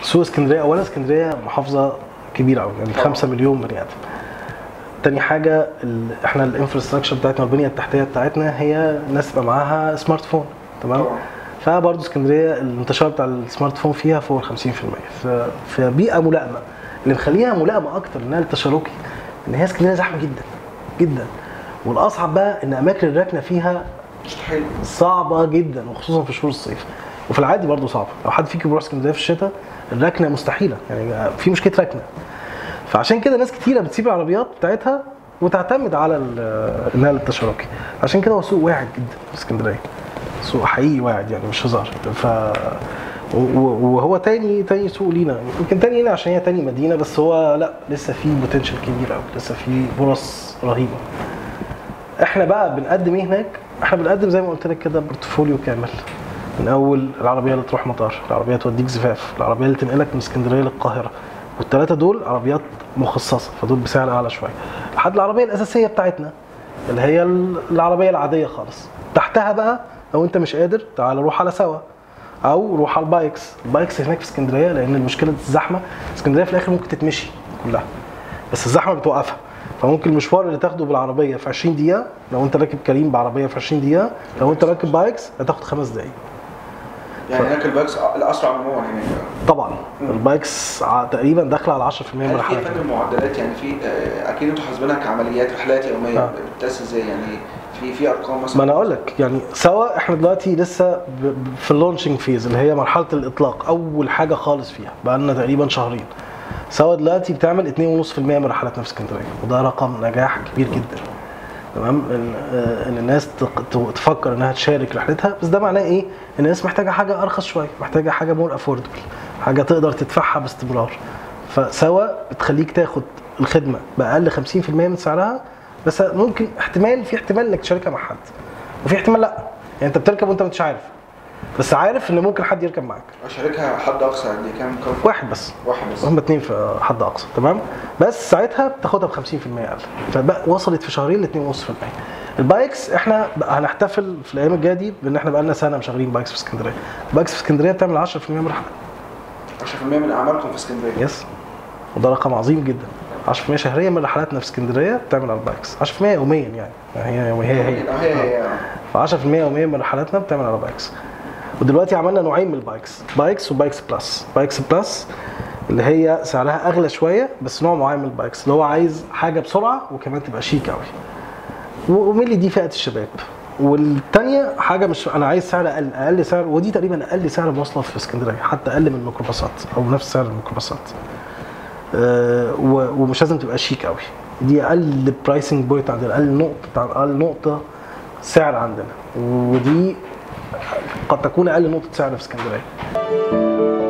سوق اسكندريه اولا اسكندريه محافظه كبيره قوي يعني طبعا. 5 مليون بني ادم تاني حاجه ال... احنا الانفراستراكشر بتاعتنا والبنيه التحتيه بتاعتنا هي الناس تبقى معاها سمارت فون تمام طبعا. فبرضه اسكندريه الانتشار بتاع السمارت فون فيها فوق ال 50% ف... فبيئه ملائمه اللي مخليها ملائمه اكتر انها التشاركي ان هي اسكندريه زحمه جدا جدا والاصعب بقى ان اماكن الركنه فيها مستحيل صعبه جدا وخصوصا في شهور الصيف وفي العادي برضه صعبه لو حد فيكم بيروح اسكندريه في الشتاء الركنه مستحيله يعني في مشكله ركنه فعشان كده ناس كتيره بتسيب العربيات بتاعتها وتعتمد على ال- النقل التشاركي عشان كده هو سوق واعد جدا في اسكندريه سوق حقيقي واعد يعني مش هزار ف و- و- وهو تاني تاني سوق لينا يمكن تاني لينا عشان هي تاني مدينه بس هو لا لسه في بوتنشال كبير قوي لسه في فرص رهيبه احنا بقى بنقدم ايه هناك احنا بنقدم زي ما قلت لك كده بورتفوليو كامل من اول العربيه اللي تروح مطار العربيه توديك زفاف العربيه اللي تنقلك من اسكندريه للقاهره والثلاثه دول عربيات مخصصه فدول بسعر اعلى شويه لحد العربيه الاساسيه بتاعتنا اللي هي ال- العربيه العاديه خالص تحتها بقى لو انت مش قادر تعال روح على سوا او روح على البايكس البايكس هناك في اسكندريه لان المشكله الزحمه اسكندريه في الاخر ممكن تتمشي كلها بس الزحمه بتوقفها فممكن المشوار اللي تاخده بالعربيه في 20 دقيقه لو انت راكب كريم بعربيه في 20 دقيقه لو انت راكب بايكس هتاخد خمس دقايق يعني هناك الباكس الاسرع من هو هناك طبعا البايكس ع- تقريبا داخله على 10% من هل في الرحلات فن معدلات يعني في آه، اكيد انتوا حاسبينها كعمليات رحلات يوميه آه. بتقاس ازاي يعني في في ارقام مثلا ما انا اقول لك يعني سوا احنا دلوقتي لسه ب- ب- في اللونشنج فيز اللي هي مرحله الاطلاق اول حاجه خالص فيها بقى لنا تقريبا شهرين سوا دلوقتي بتعمل 2.5% من رحلاتنا في اسكندريه وده رقم نجاح كبير جدا تمام ان آه، ان الناس تق- ت- تفكر انها تشارك رحلتها بس ده معناه ايه ان الناس محتاجه حاجه ارخص شويه محتاجه حاجه مور افوردبل حاجه تقدر تدفعها باستمرار فسوا بتخليك تاخد الخدمه باقل 50% من سعرها بس ممكن احتمال في احتمال انك تشاركها مع حد وفي احتمال لا يعني انت بتركب وانت مش عارف بس عارف ان ممكن حد يركب معاك اشاركها حد اقصى قد ايه كام كام واحد بس واحد بس هم اتنين في حد اقصى تمام بس ساعتها بتاخدها ب 50% اقل فبقى وصلت في شهرين ل 2.5% البايكس احنا بقى هنحتفل في الايام الجايه دي بان احنا بقى لنا سنه مشغلين بايكس في اسكندريه بايكس في اسكندريه بتعمل 10% من الرحلات 10% من اعمالكم في اسكندريه يس وده رقم عظيم جدا 10% شهريا من رحلاتنا في اسكندريه بتعمل على البايكس 10% يوميا يعني يعني هي يوميا هي هي آه، هي هي ف 10% يوميا من رحلاتنا بتعمل على بايكس ودلوقتي عملنا نوعين من البايكس بايكس وبايكس بلس بايكس بلس اللي هي سعرها اغلى شويه بس نوع معين من البايكس اللي هو عايز حاجه بسرعه وكمان تبقى شيك قوي وميلي دي فئه الشباب والتانية حاجة مش أنا عايز سعر أقل أقل سعر ودي تقريبا أقل سعر مواصلة في اسكندرية حتى أقل من الميكروباصات أو نفس سعر الميكروباصات آه، و- ومش لازم تبقى شيك قوي دي اقل برايسنج بوينت عندنا اقل نقطه اقل نقطه سعر عندنا ودي قد تكون اقل نقطه سعر في اسكندريه